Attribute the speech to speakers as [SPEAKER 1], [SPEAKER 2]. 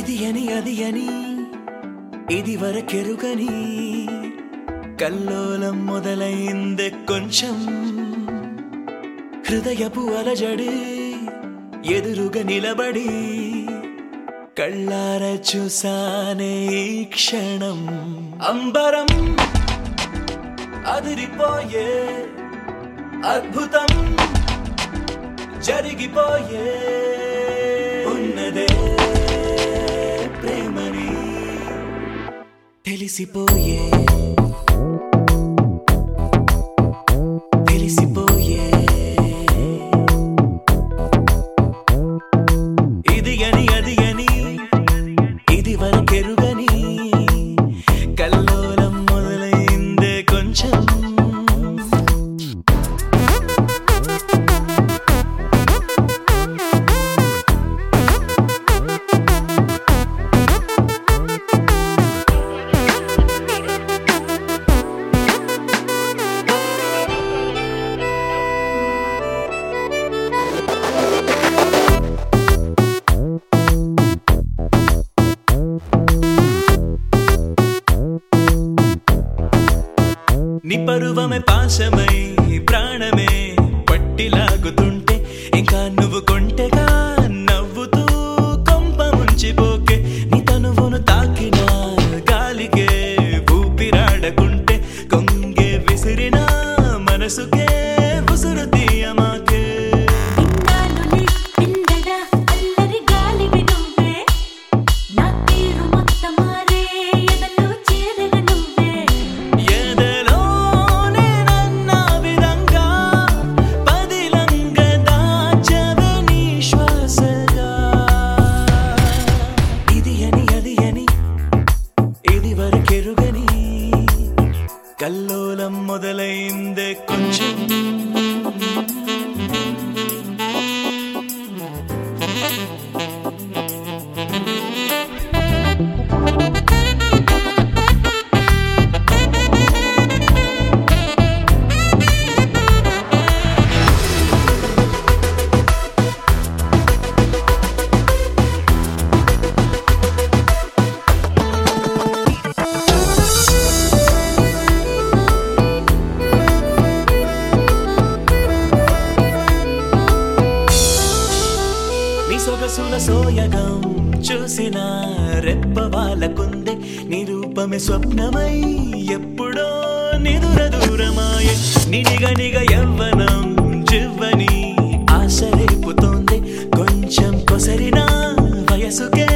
[SPEAKER 1] ఇది అని అది అని ఇది వరకెరుగని కల్లోలం మొదలైందే కొంచెం హృదయపు అలజడి ఎదురుగా నిలబడి కళ్ళార చూసానే ఈ క్షణం అంబరం అదిరిపోయే అద్భుతం జరిగిపోయే ఉన్నదే ప్రేమని తెలిసిపోయే తెలిసిపోయే ఇది అని అది అని ఇది వరకెరుగని కల్లోలం మొదలైందే కొంచెం నీ పరువమే పాశమై ప్రాణమే పట్టిలాగుతుంటే ఇంకా నువ్వు కొంటెగా నవ్వుతూ కొంప ముంచిపోకే నీ తనువును తాకిన గాలికే ఊపిరాడకుంటే కొంగే విసిరిన మనసుకే ఉసురు తీయమాకే
[SPEAKER 2] ఇన్నాళ్ళుని పిందెడా అల్లరి గాలివి నువ్వే నా తీరు మొత్తం మారే ఎదలో చేరగ నువ్వే
[SPEAKER 1] ఎదలోనే నన్న విధంగా పదిలంగ దాచవే నీ శ్వాసగా ఇది అని అది అని ఇది వరకెరుగని కల్లోలం మొదలైందే కొంచెం నీ సొగసుల సోయగం చూసిన రెప్ప వాళ్ళకుందే నీ రూపమే స్వప్నమై ఎప్పుడో నిదుర దూరమాయే నినిగ నిగ యవ్వనం జివ్వని ఆశ రేపుతోంది కొంచెం కొసరిన వయసుకే